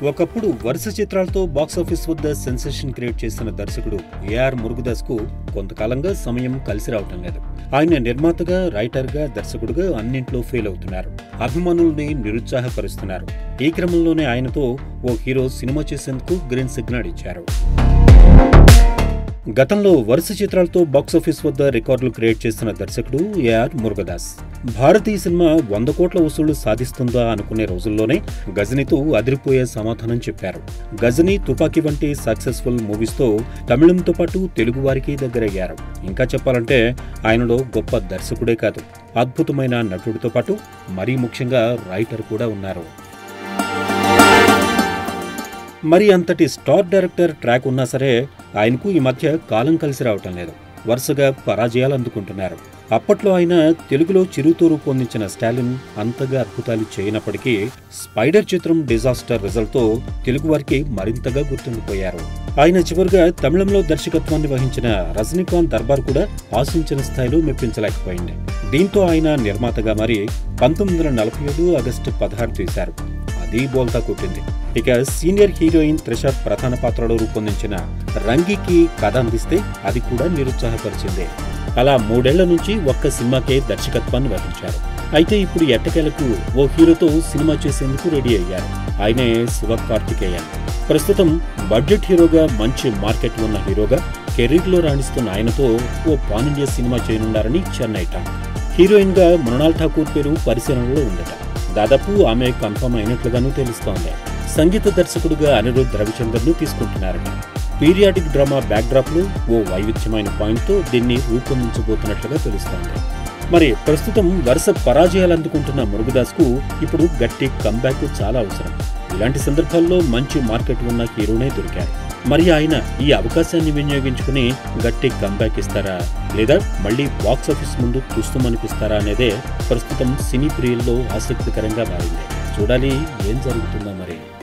ఒకప్పుడు వరుస చిత్రాలతో బాక్సాఫీస్ వద్ద సెన్సేషన్ క్రియేట్ చేసిన దర్శకుడు ఏఆర్ మురుగదాస్ కు కొంతకాలంగా సమయం కలిసి రావటం లేదు ఆయన నిర్మాతగా రైటర్గా దర్శకుడుగా అన్నింట్లో ఫెయిల్ అవుతున్నారు అభిమానుల్ని నిరుత్సాహపరుస్తున్నారు ఈ క్రమంలోనే ఆయనతో ఓ హీరో సినిమా చేసేందుకు గ్రీన్ సిగ్నల్ ఇచ్చారు గతంలో వరుస చిత్రాలతో బాక్సాఫీస్ వద్ద రికార్డులు క్రియేట్ చేసిన దర్శకుడు ఏఆర్ మురుగదాస్ భారతీయ సినిమా వంద కోట్ల వసూళ్లు సాధిస్తుందా అనుకునే రోజుల్లోనే గజనీతో అదిరిపోయే సమాధానం చెప్పారు గజనీ తుపాకీ వంటి సక్సెస్ఫుల్ మూవీస్తో తమిళంతో పాటు తెలుగు వారికి దగ్గరయ్యారు ఇంకా చెప్పాలంటే ఆయనలో గొప్ప దర్శకుడే కాదు అద్భుతమైన నటుడితో పాటు మరీ ముఖ్యంగా రైటర్ కూడా ఉన్నారు మరి అంతటి స్టార్ డైరెక్టర్ ట్రాక్ ఉన్నా సరే ఆయనకు ఈ మధ్య కాలం కలిసి రావటం లేదు వరుసగా పరాజయాలు అందుకుంటున్నారు అప్పట్లో ఆయన తెలుగులో చిరుతో రూపొందించిన స్టాలిన్ అంతగా అద్భుతాలు చేయనప్పటికీ స్పైడర్ చిత్రం డిజాస్టర్ రిజల్ట్తో తెలుగు వారికి మరింతగా గుర్తుండిపోయారు ఆయన చివరిగా తమిళంలో దర్శకత్వాన్ని వహించిన రజనీకాంత్ దర్బార్ కూడా ఆశించిన స్థాయిలో మెప్పించలేకపోయింది దీంతో ఆయన నిర్మాతగా మరి పంతొమ్మిది వందల నలభై ఏడు ఆగస్టు పదహారు తీశారు అది బోల్తా కొట్టింది ఇక సీనియర్ హీరోయిన్ త్రిష ప్రధాన పాత్రలో రూపొందించిన రంగికి కథ అందిస్తే అది కూడా నిరుత్సాహపరిచింది అలా మూడేళ్ల నుంచి ఒక్క సినిమాకే దర్శకత్వాన్ని వహించారు అయితే ఇప్పుడు ఎట్టకేలకు ఓ హీరోతో సినిమా చేసేందుకు రెడీ అయ్యారు ఆయనే శివ కార్తికేయన్ ప్రస్తుతం బడ్జెట్ హీరోగా మంచి మార్కెట్ ఉన్న హీరోగా కెరీర్లో రాణిస్తున్న ఆయనతో ఓ పాన్ ఇండియా సినిమా చేయనున్నారని చెన్నై టాక్ హీరోయిన్ గా మృణాల్ ఠాకూర్ పేరు పరిశీలనలో ఉందట దాదాపు ఆమె కన్ఫర్మ్ అయినట్లుగానూ తెలుస్తోంది సంగీత దర్శకుడుగా అనిరుద్ధ్ రవిచందర్ ను తీసుకుంటున్నారట పీరియాడిక్ డ్రామా బ్యాక్డ్రాప్ లో ఓ వైవిధ్యమైన పాయింట్ తో దీన్ని రూపొందించబోతున్నట్లుగా తెలుస్తోంది మరి ప్రస్తుతం వరుస పరాజయాలు అందుకుంటున్న మురుగదాస్ కు ఇప్పుడు గట్టి కంబ్యాక్ చాలా అవసరం ఇలాంటి సందర్భాల్లో మంచి మార్కెట్ ఉన్న హీరోనే దొరికారు మరి ఆయన ఈ అవకాశాన్ని వినియోగించుకుని గట్టి కంబ్యాక్ ఇస్తారా లేదా మళ్ళీ బాక్స్ ఆఫీస్ ముందు తుస్తుమనిపిస్తారా అనేదే ప్రస్తుతం సినీ ప్రియుల్లో ఆసక్తికరంగా మారింది చూడాలి ఏం జరుగుతుందో మరి